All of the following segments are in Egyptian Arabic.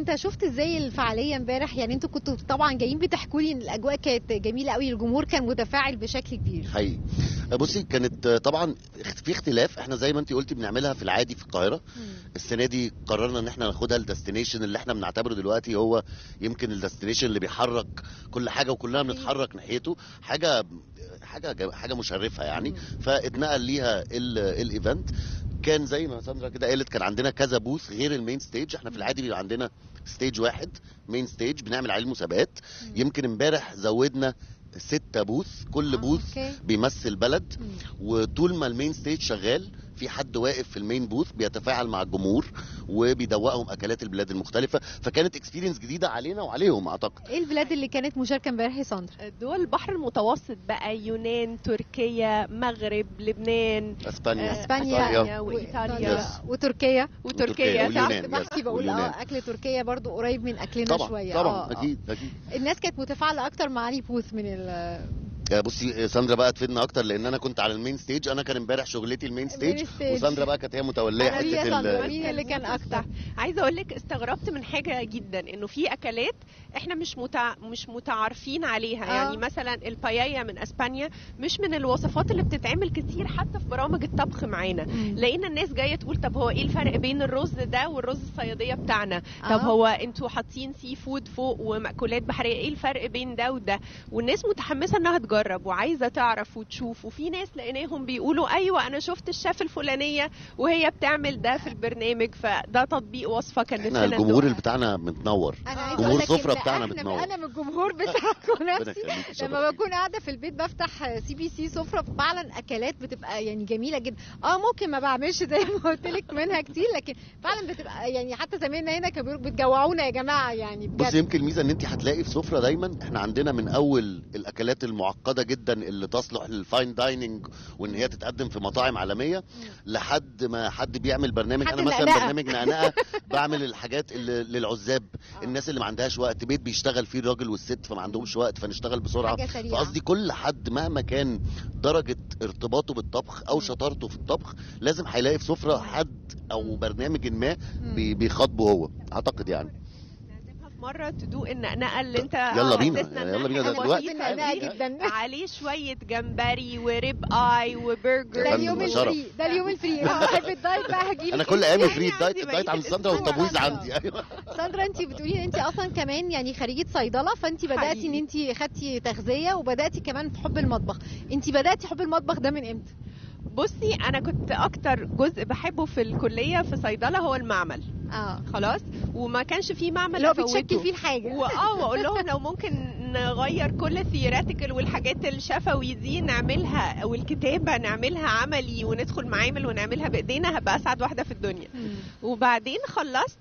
انت شفت ازاي الفعاليه امبارح يعني انتوا كنتوا طبعا جايين بتحكوا لي ان الاجواء كانت جميله قوي الجمهور كان متفاعل بشكل كبير حقيقي بصي كانت طبعا في اختلاف احنا زي ما انت قلتي بنعملها في العادي في القاهره السنه دي قررنا ان احنا ناخدها الديستنيشن اللي احنا بنعتبره دلوقتي هو يمكن الديستنيشن اللي بيحرك كل حاجه وكلنا بنتحرك ناحيته حاجه حاجه حاجه مشرفه يعني فاتنقل ليها ال- الايفنت كان زي ما ساندرا كده قالت كان عندنا كذا بوث غير المين ستيج احنا في العادي بيبقى عندنا ستيج واحد مين ستيج بنعمل عليه المسابقات يمكن امبارح زودنا ستة بوث كل آه، بوث أوكي. بيمثل بلد وطول ما المين ستيج شغال في حد واقف في المين بوث بيتفاعل مع الجمهور وبيدوقهم اكلات البلاد المختلفه فكانت اكسبيرينس جديده علينا وعليهم اعتقد ايه البلاد اللي كانت مشاركه امبارح يا ساندرا دول البحر المتوسط بقى يونان تركيا مغرب لبنان اسبانيا اسبانيا إيطاليا وإيطاليا. Yes. وتركيا وتركيا واليونان. صح؟ يس. بحكي بقول واليونان. اه اكل تركيا برضو قريب من اكلنا طبعا شويه طبعا آه، آه. اكيد اكيد الناس كانت متفاعله اكتر مع اني بوث من ال آه، بصي ساندرا بقى تفيدنا اكتر لان انا كنت على المين ستيج انا كان امبارح شغلتي المين ستيج ستيج. وساندرا بقى كانت هي متوليه أنا ليا حته ساندرا، ال- مين اللي كان اكتر عايزه اقول لك استغربت من حاجه جدا انه في اكلات احنا مش متع... مش متعارفين عليها آه. يعني مثلا البايايا من اسبانيا مش من الوصفات اللي بتتعمل كتير حتى في برامج الطبخ معانا لقينا الناس جايه تقول طب هو ايه الفرق بين الرز ده والرز الصياديه بتاعنا آه. طب هو انتوا حاطين سي فود فوق ومأكولات بحريه ايه الفرق بين ده وده والناس متحمسه انها تجرب وعايزه تعرف وتشوف وفي ناس لقيناهم بيقولوا ايوه انا شفت الشيف الفلانيه وهي بتعمل ده في البرنامج فده تطبيق وصفه كانت احنا الجمهور اللي بتاعنا متنور انا عايزه جمهور اقول لك سفرة إن بتاعنا احنا بتنور. انا من الجمهور بتاعكم ربنا نفسي يخليك، شرف. لما بكون قاعده في البيت بفتح سي بي سي سفره فعلا اكلات بتبقى يعني جميله جدا اه ممكن ما بعملش زي ما قلت لك منها كتير لكن فعلا بتبقى يعني حتى زمايلنا هنا كانوا بيقولوا بتجوعونا يا جماعه يعني بص بجد يمكن الميزه ان انت هتلاقي في سفره دايما احنا عندنا من اول الاكلات المعقده جدا اللي تصلح للفاين دايننج وان هي تتقدم في مطاعم عالميه لحد ما حد بيعمل برنامج حد انا مثلا النقنقة. برنامج نقنقه بعمل الحاجات اللي للعزاب الناس اللي ما عندهاش وقت بيت بيشتغل فيه الراجل والست فما عندهمش وقت فنشتغل بسرعه حاجه سريعه فقصدي كل حد مهما كان درجه ارتباطه بالطبخ او شطارته في الطبخ لازم هيلاقي في سفره حد او برنامج ما بي- بيخاطبه هو اعتقد يعني نعزمها في مره تدوق النقنقه اللي انت يلا بينا، حسسنا يلا إنها بينا، ده حاجة دلوقتي. بسيطة النقنقة قوي. جدا عليه شويه جمبري وريب اي وبرجر ده فندم، اليوم ده شرف. الفري ده اليوم الفري لما بحب الدايت بقى هجيلك انا كل انت. ايامي يعني فري عندي الدايت الدايت عند بقية ساندرا الأسبوع. والتبويز عندي ايوه ساندرا انت بتقولي ان انت اصلا كمان يعني خريجه صيدله فانت بداتي ان حقيقي. انت خدتي تغذيه وبداتي كمان في حب المطبخ انت بداتي حب المطبخ ده من امتى بصي انا كنت اكتر جزء بحبه في الكليه في صيدله هو المعمل اه خلاص وما كانش في معمل لو أفوته. بتشكل فيه الحاجه واه واقول لهم لو ممكن نغير كل الثيوريتيكال والحاجات الشفوي دي نعملها او الكتابه نعملها عملي وندخل معامل ونعملها بايدينا هبقى اسعد واحده في الدنيا وبعدين خلصت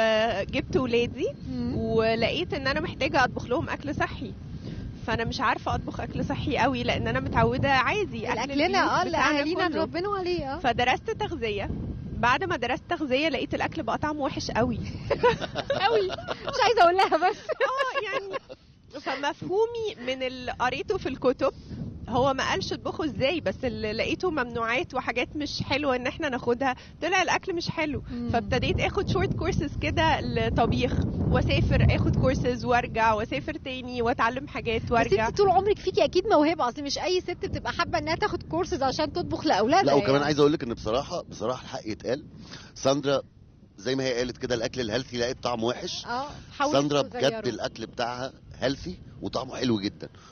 وجبت ولادي مم. ولقيت ان انا محتاجه اطبخ لهم اكل صحي فانا مش عارفه اطبخ اكل صحي قوي لان انا متعوده عادي أكل الاكلنا البيوت اه اللي بتاعنا اهالينا كله. ربنا عليه اه فدرست تغذيه بعد ما درست تغذيه لقيت الاكل بقى طعمه وحش قوي قوي مش عايزه اقول لها بس اه يعني فمفهومي من اللي قريته في الكتب هو ما قالش اطبخه ازاي بس اللي لقيته ممنوعات وحاجات مش حلوه ان احنا ناخدها طلع الاكل مش حلو مم. فابتديت اخد شورت كورسز كده لطبيخ واسافر اخد كورسز وارجع واسافر تاني واتعلم حاجات بس وارجع انت طول عمرك فيكي اكيد موهبه اصل مش اي ست بتبقى حابه انها تاخد كورسز عشان تطبخ لاولادها لا وكمان يعني. عايز اقول لك ان بصراحه بصراحه الحق يتقال ساندرا زي ما هي قالت كده الاكل الهيلثي لقيت طعمه وحش اه حاولت ساندرا تغيره. بجد الاكل بتاعها هيلثي وطعمه حلو جدا